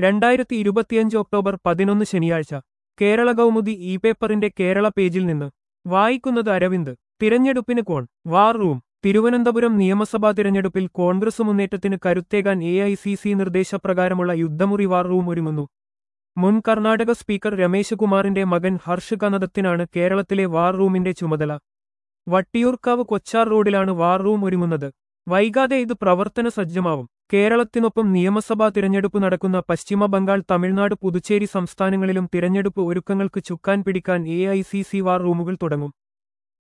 രണ്ടായിരത്തി ഇരുപത്തിയഞ്ച് ഒക്ടോബർ പതിനൊന്ന് ശനിയാഴ്ച കേരള കൗമുദി ഇ പേപ്പറിന്റെ കേരള പേജിൽ നിന്ന് വായിക്കുന്നത് അരവിന്ദ് തിരഞ്ഞെടുപ്പിന് കോൺ വാർ റൂം തിരുവനന്തപുരം നിയമസഭാ തിരഞ്ഞെടുപ്പിൽ കോൺഗ്രസ് മുന്നേറ്റത്തിന് കരുത്തേകാൻ എ ഐ സി സി നിർദ്ദേശപ്രകാരമുള്ള യുദ്ധമുറി വാർ റൂം ഒരുങ്ങുന്നു മുൻ കർണാടക സ്പീക്കർ രമേശ് കുമാറിന്റെ മകൻ ഹർഷ് കനദത്തിനാണ് കേരളത്തിലെ വാർ റൂമിന്റെ ചുമതല വട്ടിയൂർക്കാവ് കൊച്ചാർ റോഡിലാണ് വാർ റൂം ഒരുങ്ങുന്നത് വൈകാതെ ഇത് പ്രവർത്തന സജ്ജമാവും കേരളത്തിനൊപ്പം നിയമസഭാ തിരഞ്ഞെടുപ്പ് നടക്കുന്ന പശ്ചിമ ബംഗാൾ തമിഴ്നാട് പുതുച്ചേരി സംസ്ഥാനങ്ങളിലും തിരഞ്ഞെടുപ്പ് ഒരുക്കങ്ങൾക്ക് ചുക്കാൻ പിടിക്കാൻ A I C C war റൂമുകൾ തുടങ്ങും